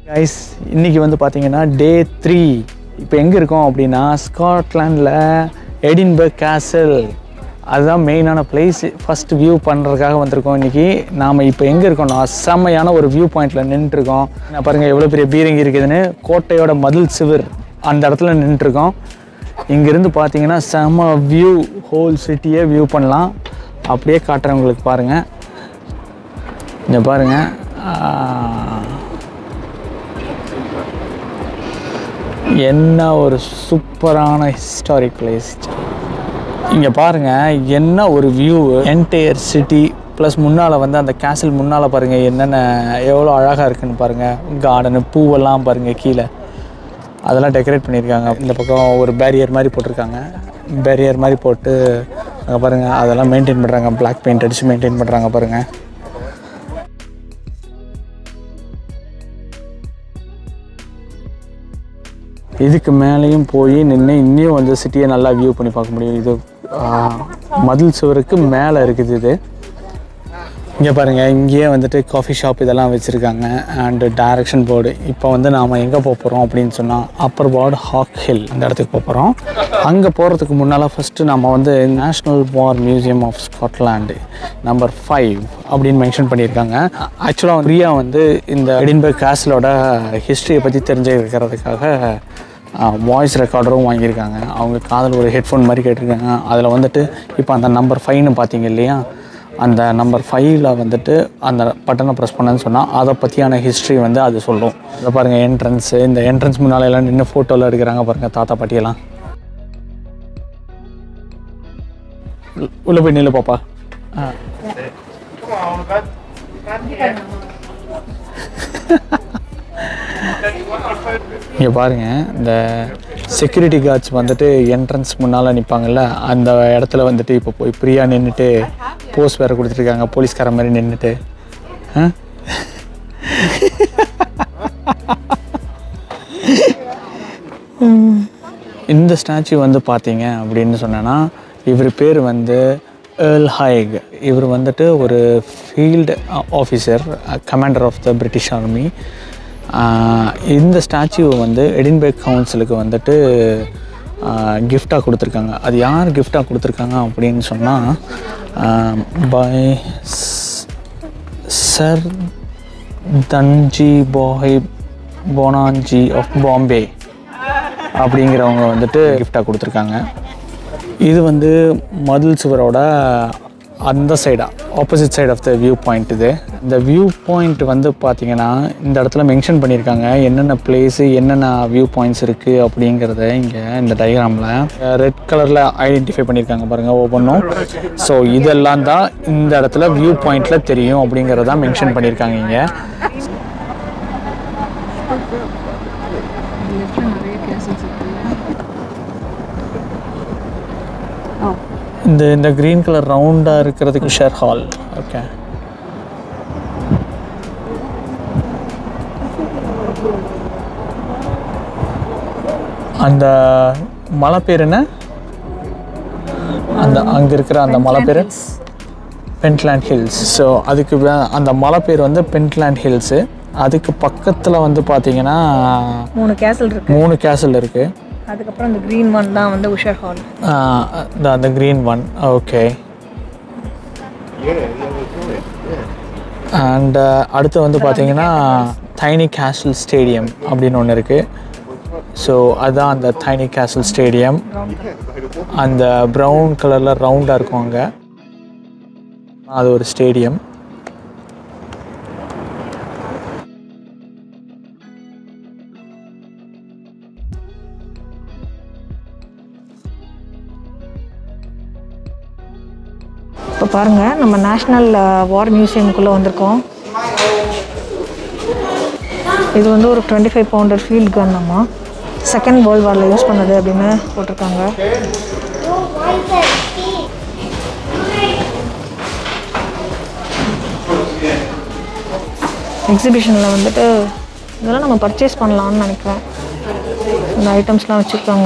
Guys இன்னைக்கு வந்து பார்த்தீங்கன்னா டே த்ரீ இப்போ எங்கே இருக்கோம் அப்படின்னா ஸ்காட்லாண்டில் எடின்பர்க் கேசல் அதுதான் மெயினான பிளேஸ் ஃபஸ்ட் வியூ பண்ணுறதுக்காக வந்திருக்கோம் இன்றைக்கி நாம் இப்போ எங்கே இருக்கோம்னா செம்மையான ஒரு வியூ பாயிண்டில் நின்றுருக்கோம் நான் பாருங்கள் எவ்வளோ பெரிய பீரங்கி இருக்குதுன்னு கோட்டையோட மதில் சிவர் அந்த இடத்துல நின்றுருக்கோம் இங்கேருந்து பார்த்தீங்கன்னா செம்ம வியூ ஹோல் சிட்டியை வியூ பண்ணலாம் அப்படியே காட்டுறேன் உங்களுக்கு பாருங்கள் இங்கே பாருங்கள் என்ன ஒரு சூப்பரான ஹிஸ்டாரிக் பிளேஸ் இங்கே பாருங்கள் என்ன ஒரு வியூ என்டையர் சிட்டி ப்ளஸ் முன்னால் வந்து அந்த கேசல் முன்னால் பாருங்கள் என்னென்ன எவ்வளோ அழகாக இருக்குன்னு பாருங்கள் கார்டனு பூவெல்லாம் பாருங்கள் கீழே அதெல்லாம் டெக்கரேட் பண்ணியிருக்காங்க இந்த பக்கம் ஒரு பேரியர் மாதிரி போட்டிருக்காங்க பேரியர் மாதிரி போட்டு அங்கே பாருங்கள் அதெல்லாம் மெயின்டைன் பண்ணுறாங்க பிளாக் பெயிண்ட் அடித்து மெயின்டைன் பண்ணுறாங்க பாருங்கள் இதுக்கு மேலேயும் போய் நின்று இன்னும் வந்து சிட்டியை நல்லா வியூ பண்ணி பார்க்க முடியும் இது ஆ, மதில் சுவருக்கு மேலே இருக்குது இது இங்கே பாருங்கள் இங்கேயே வந்துட்டு காஃபி ஷாப் இதெல்லாம் வச்சுருக்காங்க அண்டு டைரக்ஷன் போர்டு இப்போ வந்து நாம் எங்கே போக போகிறோம் அப்படின்னு சொன்னால் அப்பர் வார்டு ஹாக் ஹில் அந்த இடத்துக்கு போக போகிறோம் அங்கே போகிறதுக்கு முன்னால் ஃபஸ்ட்டு நம்ம வந்து national war museum of Scotland number five அப்படின்னு மென்ஷன் பண்ணியிருக்காங்க ஆக்சுவலாக பிரியா வந்து இந்த எடின்பர்க் கேசலோட ஹிஸ்ட்ரியை பற்றி தெரிஞ்சுக்கிறதுக்காக வாய்ஸ் ரெக்கார்டரும் வாங்கியிருக்காங்க அவங்க காதில் ஒரு ஹெட்ஃபோன் மாதிரி கேட்டிருக்காங்க அதில் வந்துட்டு இப்போ அந்த நம்பர் ஃபைவ்னு பார்த்தீங்க இல்லையா அந்த நம்பர் ஃபைவ்ல வந்துட்டு அந்த பட்டனை ப்ரெஸ் பண்ணேன்னு சொன்னால் அதை பற்றியான ஹிஸ்ட்ரி வந்து அது சொல்லும் இதை பாருங்கள் என்ட்ரன்ஸு இந்த என்ட்ரன்ஸ் முன்னால் எல்லாம் நின்று ஃபோட்டோவில் எடுக்கிறாங்க பாருங்கள் தாத்தா பாட்டியெல்லாம் உள்ள- உள்ள போய் நில்லு பாப்பா ஆ இங்கே பாருங்க இந்த செக்யூரிட்டி கார்ட்ஸ் வந்துட்டு என்ட்ரன்ஸ் முன்னால் நிற்பாங்கல்ல அந்த இடத்துல வந்துட்டு இப்போ போய் பிரியா நின்றுட்டு போஸ் வேறு கொடுத்துருக்காங்க போலீஸ்கார மாதிரி நின்றுட்டு இந்த ஸ்டாச்சு வந்து பார்த்தீங்க அப்படின்னு சொன்னேன்னா இவர் பேர் வந்து ஏர்ல் ஹைக் இவர் வந்துட்டு ஒரு field officer commander of the British army இந்த ஸ்டாச்சுவை வந்து எடின்பர்க் கவுன்சிலுக்கு வந்துட்டு கிஃப்டாக கொடுத்துருக்காங்க அது யார் கிஃப்டாக கொடுத்துருக்காங்க அப்படின்னு சொன்னால் by sir Dhunjibhoy Bomanji of Bombay அப்படிங்கிறவங்க வந்துட்டு கிஃப்டாக கொடுத்துருக்காங்க இது வந்து மதில் சுவரோட அந்த சைடாக opposite side of the view point இது இந்த வியூ பாயிண்ட் வந்து பார்த்தீங்கன்னா இந்த இடத்துல மென்ஷன் பண்ணியிருக்காங்க என்னென்ன பிளேஸு என்னென்ன வியூ பாயிண்ட்ஸ் இருக்குது அப்படிங்கிறத இங்கே இந்த டயக்ராமில் ரெட் கலரில் ஐடென்டிஃபை பண்ணியிருக்காங்க பாருங்கள் ஒவ்வொன்றும் ஸோ இதெல்லாம் தான் இந்த இடத்துல வியூ பாயிண்டில் தெரியும் அப்படிங்கிறத மென்ஷன் பண்ணியிருக்காங்க இங்கே இந்த இந்த க்ரீன் கலர் ரவுண்டாக இருக்கிறதுக்கு ஷேர் ஹால் ஓகே அந்த மலை பேர் என்ன அந்த அங்கே இருக்கிற அந்த மலை பேர் பென்ட்லேண்ட் ஹில்ஸ் ஸோ அதுக்கு வே- அந்த மலை பேர் வந்து பென்ட்லேண்ட் ஹில்ஸு அதுக்கு பக்கத்தில் வந்து பார்த்தீங்கன்னா மூணு கேசல் இருக்கு மூணு கேசல் இருக்குது அதுக்கப்புறம் இந்த க்ரீன் ஒன் தான் வந்து உஷர் ஹால் இந்த அந்த க்ரீன் ஒன் ஓகே அண்ட் அடுத்து வந்து பார்த்தீங்கன்னா தைனி கேசல் ஸ்டேடியம் அப்படின்னு ஒன்று இருக்குது ஸோ அதுதான் அந்த தைனி கேசல் ஸ்டேடியம் அந்த ப்ரௌன் கலரில் ரவுண்டாக இருக்கும் அங்கே அது ஒரு ஸ்டேடியம் இப்போ பாருங்க நம்ம நேஷ்னல் வார் மியூசியம்குள்ளே வந்திருக்கோம் இது வந்து ஒரு twenty five pounder field gun அம்மா செகண்ட் வேர்ல்ட் வாரில் யூஸ் பண்ணது அப்படின்னு போட்டிருக்காங்க எக்ஸிபிஷனில் வந்துட்டு இதெல்லாம் நம்ம பர்ச்சேஸ் பண்ணலாம்னு நினைக்கிறேன் இந்த ஐட்டம்ஸ்லாம் வச்சுருக்காங்க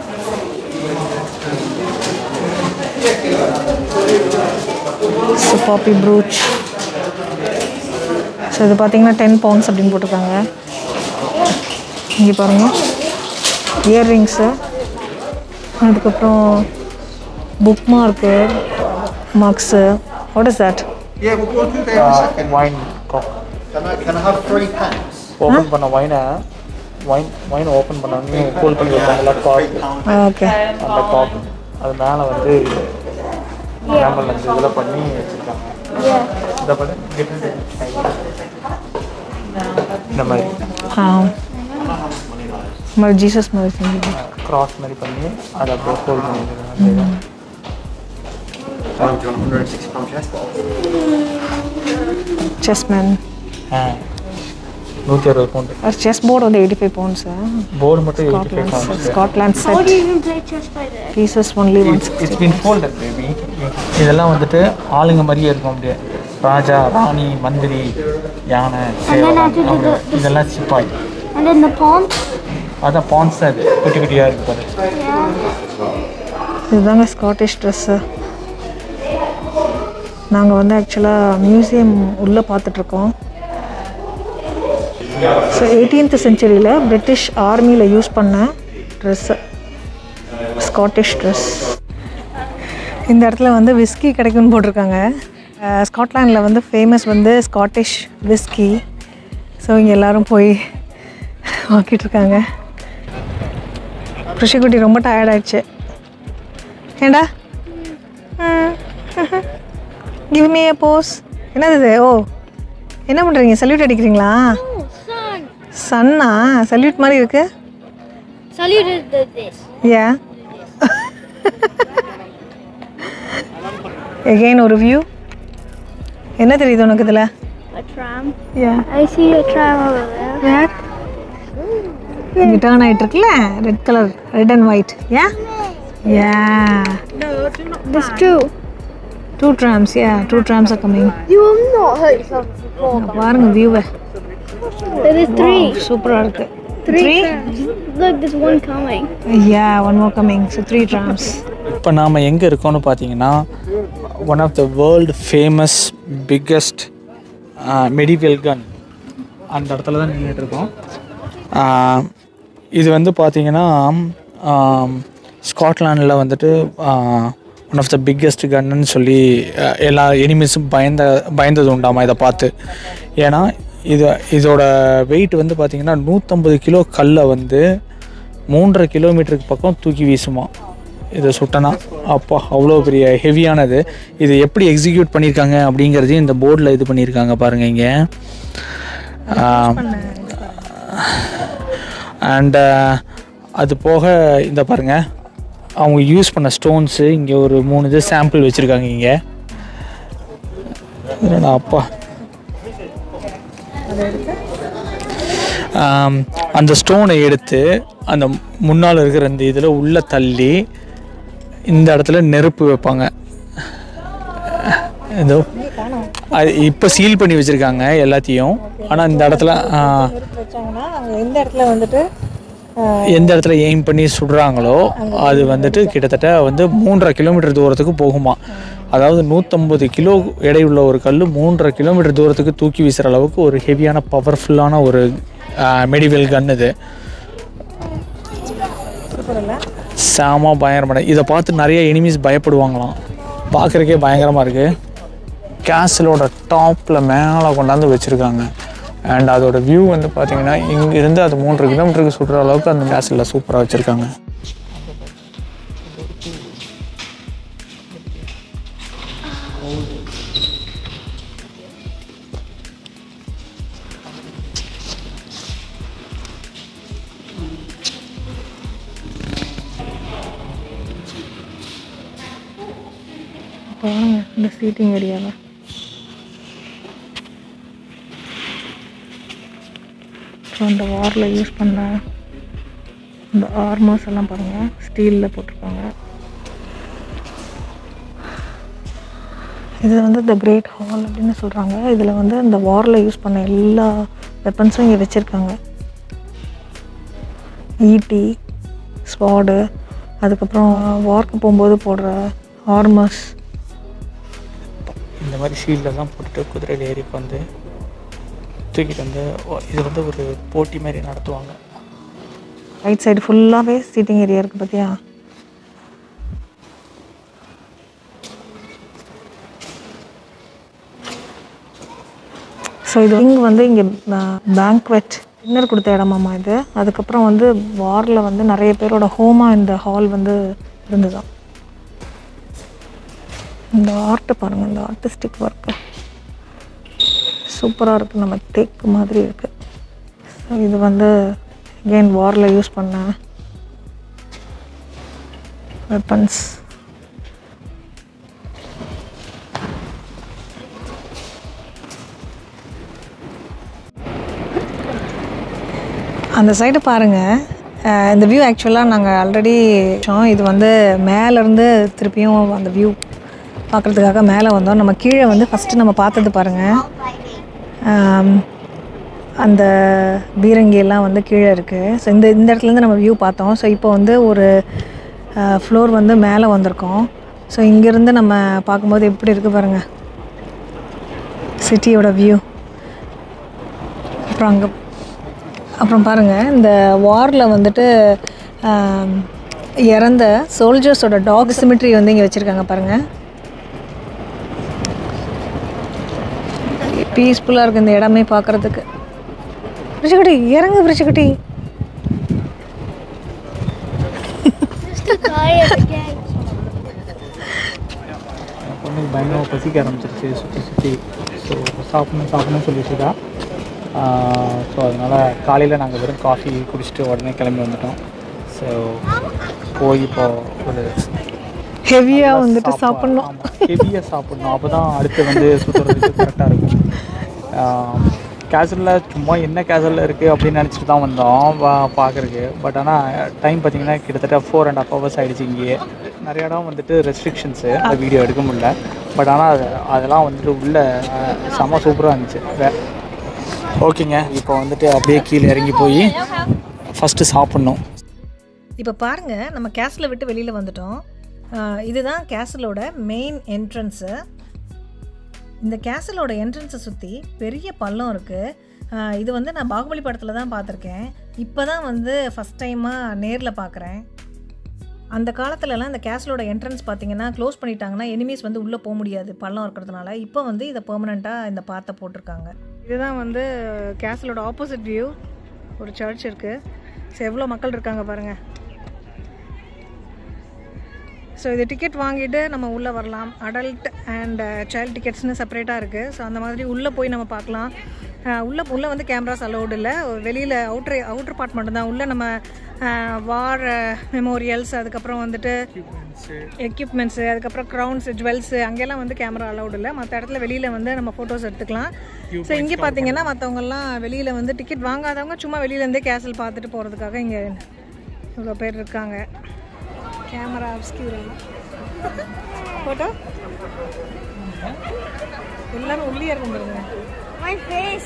ஸோ பாப்பி ப்ரூச் ஸோ இது பார்த்தீங்கன்னா டென் பவுண்ட்ஸ் அப்படின்னு போட்டிருக்காங்க இங்கே பாருங்கள் இயர்ரிங்ஸு அதுக்கப்புறம் bookmark marks what is that Yeah, we'll go through there in a second. Wine Can I, can I have three pens? Open பண்ண வைனை வைன் வைன் ஓப்பன் பண்ணோடனே கூல் பண்ணி வைப்பாங்களா காக் ஓகே அந்த காக் அது மேலே வந்து கேமல் அந்த இதில் பண்ணி வச்சுருக்காங்க இந்த பண்ணி இந்த மாதிரி ஆ மாதிரி ஜீசஸ் மாதிரி செஞ்சு கிராஸ் மாதிரி பண்ணி அதை அப்படியே ஹோல்ட் பண்ணி வச்சுருக்காங்க Oh, do you want 160 pound chest ball? செஸ்மேன் ஆ நூற்றி அறுபது பவுண்டு செஸ் போர்டு வந்து எயிட்டி ஃபைவ் பவுண்ட்ஸு போர்டு மட்டும் eighty five pounds Scotland How set do you even play chess by this? Pieces only one it's been folded baby இதெல்லாம் வந்துட்டு ஆளுங்க மாதிரியே இருக்கும் அப்படியே ராஜா ராணி மந்திரி யானை சேவகம் அப்படி இதெல்லாம் சிப்பாய் And then the pawns? அதான் பான்ஸ் தான் இது குட்டி குட்டியாக இருக்கு பாரு இதுதாங்க ஸ்காட்டிஷ் ட்ரெஸ்ஸு நாங்கள் வந்து ஆக்சுவலாக மியூசியம் உள்ளே பார்த்துட்ருக்கோம் ஸோ எயிட்டீன்த் செஞ்சுரியில் பிரிட்டிஷ் ஆர்மியில் யூஸ் பண்ண ட்ரெஸ்ஸு ஸ்காட்டிஷ் ட்ரெஸ் இந்த இடத்துல வந்து விஸ்கி கிடைக்கும்னு போட்டிருக்காங்க ஸ்காட்லாண்டில் வந்து ஃபேமஸ் வந்து ஸ்காட்டிஷ் விஸ்கி ஸோ இங்கே எல்லோரும் போய் வாங்கிட்டு இருக்காங்க குஷிக்குட்டி ரொம்ப டயர்ட் ஆயிடுச்சு ஏண்டா கிவ் மீ ஏ போஸ் என்னது இது ஓ என்ன பண்ணுறீங்க சல்யூட் அடிக்கிறீங்களா Oh, son. சன்னா சல்யூட் மாதிரி இருக்கு Saluted the this. ஏ எகெயின் ஒரு வியூ என்ன தெரியுது உனக்கு இதில் A tram. Yeah I see a tram over there. வேர் இங்கே டேர்ன் ஆகிட்டு இருக்குல்ல red colour red and white yeah yeah This too. Two trams yeah two trams are coming You will not hurt yourself if you fall. பாருங்க வியூவை There is three. சூப்பராக இருக்கு Three trams. Look, there's one coming. Yeah one more coming so three trams இப்போ நாம் எங்கே இருக்கோம்னு பார்த்தீங்கன்னா one of the world famous biggest medieval gun அந்த இடத்துல தான் நின்றுட்டு இருக்கோம் ஆஹ், இது வந்து பார்த்தீங்கன்னா ஸ்காட்லாண்டில் வந்துட்டு ஒன் ஆஃப் த பிக்கஸ்ட் கன்னு சொல்லி ஆஹ், எல்லா எனிமீஸும் பயந்த பயந்தது உண்டாமா இதை பார்த்து ஏன்னா இது இதோட வெயிட் வந்து பார்த்திங்கன்னா நூற்றம்பது கிலோ கல்லை வந்து மூன்றரை கிலோமீட்டருக்கு பக்கம் தூக்கி வீசுமா இதை சுட்டனா அப்பா அவ்வளோ பெரிய ஹெவியானது இது எப்படி எக்ஸிக்யூட் பண்ணியிருக்காங்க அப்படிங்கிறதையும் இந்த போர்டில் இது பண்ணியிருக்காங்க பாருங்கள் இங்கே அண்ட் அது போக இந்த பாருங்க அவங்க யூஸ் பண்ண ஸ்டோன்ஸு இங்கே ஒரு மூணு இது சாம்பிள் வச்சுருக்காங்க இங்கே என்னடா அப்பா ஆம், அந்த ஸ்டோனை எடுத்து அந்த முன்னால் இருக்கிற இந்த இதில் உள்ளே தள்ளி இந்த இடத்துல நெருப்பு வைப்பாங்க இதோ அது இப்போ சீல் பண்ணி வச்சுருக்காங்க எல்லாத்தையும் ஆனால் இந்த இடத்துல ஆ, வச்சாங்கன்னா அங்கே எந்த இடத்துல வந்துட்டு எந்த இடத்துல எய்ம் பண்ணி சுடுறாங்களோ அது வந்துட்டு கிட்டத்தட்ட வந்து மூன்றரை கிலோமீட்டர் தூரத்துக்கு போகுமா அதாவது நூற்றம்பது கிலோ எடையுள்ள ஒரு கல் மூன்றரை கிலோமீட்டர் தூரத்துக்கு தூக்கி வீசுகிற அளவுக்கு ஒரு ஹெவியான பவர்ஃபுல்லான ஒரு மெடிவெல் கன் இது சாம பயங்கரமான இதை பார்த்து நிறைய எனிமீஸ் பயப்படுவாங்களாம் பார்க்குறக்கே பயங்கரமாக இருக்குது கேசலோட டாப்பில் மேலே கொண்டாந்து வச்சுருக்காங்க அண்ட் அதோட வியூ வந்து பார்த்தீங்கன்னா இங்கேருந்து அது மூன்று கிலோமீட்டருக்கு சுடுற அளவுக்கு அந்த கேசலில் சூப்பராக வச்சுருக்காங்க பாருங்க இந்த சீட்டிங் ஏரியாவில் ஸோ இந்த வாரில் யூஸ் பண்ண இந்த ஆர்மர்ஸ் எல்லாம் பாருங்கள் ஸ்டீலில் போட்டிருக்காங்க இது வந்து த கிரேட் ஹால் அப்படின்னு சொல்கிறாங்க இதில் வந்து இந்த வாரில் யூஸ் பண்ண எல்லா வெப்பன்ஸும் இங்கே வச்சுருக்காங்க ஈட்டி ஸ்வாடு அதுக்கப்புறம் வார்க்கு போகும்போது போடுற ஆர்மர்ஸ் இந்த மாதிரி ஷீல்டெல்லாம் போட்டுட்டு குதிரையில் ஏறி வந்து தூக்கிட்டு வந்து ஓ, இது வந்து ஒரு போட்டி மாதிரி நடத்துவாங்க ரைட் சைடு ஃபுல்லாகவே சீட்டிங் ஏரியா இருக்குது பார்த்தியா ஸோ இது இங்கே வந்து இங்கே பேங்க்வெட் டின்னர் கொடுத்த இடமாம்மா இது அதுக்கப்புறம் வந்து வாரில் வந்து நிறைய பேரோட ஹோமாக இந்த ஹால் வந்து இருந்துதான் இந்த ஆர்ட்டை பாருங்கள் இந்த ஆர்டிஸ்டிக் ஒர்க்கு சூப்பராக இருக்குது நம்ம தேக்கு மாதிரி இருக்குது ஸோ இது வந்து அகெயின் வாரில் யூஸ் பண்ண வெப்பன்ஸ் அந்த சைடு பாருங்கள் இந்த வியூ ஆக்சுவலாக நாங்கள் ஆல்ரெடி இது வந்து மேலேருந்து திருப்பியும் அந்த வியூ பார்க்குறதுக்காக மேலே வந்தோம் நம்ம கீழே வந்து ஃபஸ்ட்டு நம்ம பார்த்தது பாருங்கள் ஆம், அந்த பீரங்கி எல்லாம் வந்து கீழே இருக்குது ஸோ இந்த இந்த இடத்துலேருந்து நம்ம வியூ பார்த்தோம் ஸோ இப்போ வந்து ஒரு ஃப்ளோர் வந்து மேலே வந்திருக்கோம் ஸோ இங்கேருந்து நம்ம பார்க்கும்போது எப்படி இருக்குது பாருங்கள் சிட்டியோட வியூ அப்புறம் அங்கே அப்புறம் பாருங்கள் இந்த வாரில் வந்துட்டு ஆம், இறந்த சோல்ஜர்ஸோட டாக் சிமிட்ரி வந்து இங்கே வச்சுருக்காங்க பாருங்கள் பீஸ்ஃபுல்லாக இருக்குது இந்த இடமே பார்க்குறதுக்கு பிரிச்சுக்குட்டி இறங்கு பிரிச்சுக்குட்டி Tired again. பொண்ணுக்கு பயங்கரமாக பசிக்க ஆரம்பிச்சிருச்சு சுற்றி சுற்றி ஸோ சாப்பிடணும் சாப்பிடணும்னு சொல்லிட்டு இருக்கா ஸோ அதனால் காலையில் நாங்கள் வெறும் காஃபி குடிச்சிட்டு உடனே கிளம்பி வந்துட்டோம் ஸோ போய் இப்போ ஒரு ஹெவியாக வந்துட்டு சாப்பிட்ணும் ஹெவியாக சாப்பிடணும் அப்போ தான் அடுத்து வந்து சுற்றுறதுக்கு கரெக்டாக இருக்கும் கேசலில் சும்மா என்ன கேசலில் இருக்குது அப்படின்னு நினச்சிட்டு தான் வந்தோம் வா பார்க்குறக்கு பட் ஆனால் டைம் பார்த்தீங்கன்னா கிட்டத்தட்ட ஃபோர் அண்ட் ஹாஃப் ஹவர்ஸ் ஆகிடுச்சு இங்கேயே நிறைய இடம் வந்துட்டு ரெஸ்ட்ரிக்ஷன்ஸு அந்த வீடியோ எடுக்க முடியல பட் ஆனால் அது அதெல்லாம் வந்துட்டு உள்ள அஹ், செம சூப்பராக இருந்துச்சு வே- ஓகேங்க இப்போ வந்துட்டு அப்படியே கீழே இறங்கி போய் ஃபஸ்ட்டு சாப்பிட்ணும் இப்போ பாருங்கள் நம்ம கேஸில் விட்டு வெளியில் வந்துட்டோம் ஆஹ் இதுதான் கேசலோட மெயின் என்ட்ரன்ஸு இந்த கேசலோட என்ட்ரன்ஸை சுற்றி பெரிய பள்ளம் இருக்குது இது வந்து நான் பாகுபலி படத்தில் தான் பார்த்துருக்கேன் இப்போ தான் வந்து ஃபஸ்ட் டைமாக நேரில் பார்க்குறேன் அந்த காலத்துலலாம் இந்த கேசலோட என்ட்ரன்ஸ் பார்த்தீங்கன்னா க்ளோஸ் பண்ணிட்டாங்கன்னா எனிமீஸ் வந்து உள்ளே போக முடியாது பள்ளம் இருக்கிறதுனால இப்போ வந்து இதை பெர்மனெண்ட்டாக இந்த பாத்தை போட்டிருக்காங்க இதுதான் வந்து கேசலோட ஆப்போசிட் வியூ ஒரு சர்ச் இருக்குது ஸோ எவ்வளோ மக்கள் இருக்காங்க பாருங்கள் ஸோ இது டிக்கெட் வாங்கிட்டு நம்ம உள்ளே வரலாம் அடல்ட் அண்ட் சைல்டு டிக்கெட்ஸ்னு செப்பரேட்டாக இருக்குது ஸோ அந்த மாதிரி உள்ளே போய் நம்ம பார்க்கலாம் அஹ் உள்ள உள்ளே வந்து கேமராஸ் அலௌடு இல்லை வெளியில் அவுட்ரு அவுட்ரு பார்ட் மட்டும்தான் உள்ளே நம்ம வார் மெமோரியல்ஸ் அதுக்கப்புறம் வந்துட்டு எக்யூப்மெண்ட்ஸு அதுக்கப்புறம் க்ரௌன்ஸ் ஜுவல்ஸு அங்கெல்லாம் வந்து கேமரா அலௌடு இல்லை மற்ற இடத்துல வெளியில் வந்து நம்ம ஃபோட்டோஸ் எடுத்துக்கலாம் ஸோ இங்கே பார்த்தீங்கன்னா மற்றவங்கெல்லாம் வெளியில் வந்து டிக்கெட் வாங்காதவங்க சும்மா வெளியிலேருந்தே கேசல் பார்த்துட்டு போகிறதுக்காக இங்கே இவ்வளோ பேர் இருக்காங்க கேமரா அப்ஸ்கியூரா ஃபோட்டோ எல்லாரும் உள்ளே இருக்கும் பாருங்க My face.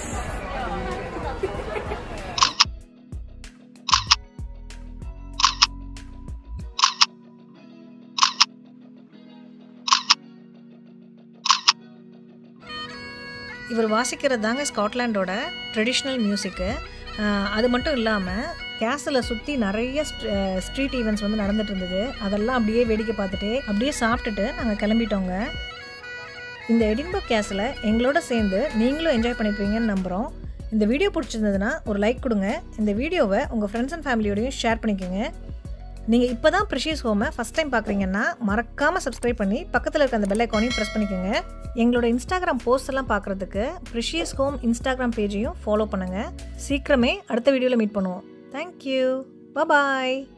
இவர் வாசிக்கிறது தாங்க ஸ்காட்லாண்டோட ட்ரெடிஷ்னல் மியூசிக்கு அது மட்டும் இல்லாமல் கேஸில் சுற்றி நிறைய ஸ்ட்ரீட் ஈவெண்ட்ஸ் வந்து நடந்துட்டு இருந்தது அதெல்லாம் அப்படியே வேடிக்கை பார்த்துட்டு அப்படியே சாப்பிட்டுட்டு நாங்கள் கிளம்பிட்டோங்க இந்த எடின்பர்க் கேஸில் எங்களோட சேர்ந்து நீங்களும் என்ஜாய் பண்ணியிருப்பீங்கன்னு நம்புகிறோம் இந்த வீடியோ பிடிச்சிருந்ததுன்னா ஒரு லைக் கொடுங்க இந்த வீடியோவை உங்கள் ஃப்ரெண்ட்ஸ் அண்ட் ஃபேமிலியோடையும் ஷேர் பண்ணிக்கோங்க நீங்கள் இப்போ தான் ப்ரிஷியஸ் ஹோமை ஃபஸ்ட் டைம் பார்க்குறீங்கன்னா மறக்காமல் சப்ஸ்கிரைப் பண்ணி பக்கத்தில் இருக்க அந்த பெல் ஐக்கானையும் ப்ரெஸ் பண்ணிக்கோங்க எங்களோட இன்ஸ்டாகிராம் போஸ்ட் எல்லாம் பார்க்குறதுக்கு ப்ரிஷியஸ் ஹோம் இன்ஸ்டாகிராம் பேஜையும் ஃபாலோ பண்ணுங்கள் சீக்கிரமே அடுத்த வீடியோவில் மீட் பண்ணுவோம் தேங்க்யூ பாய்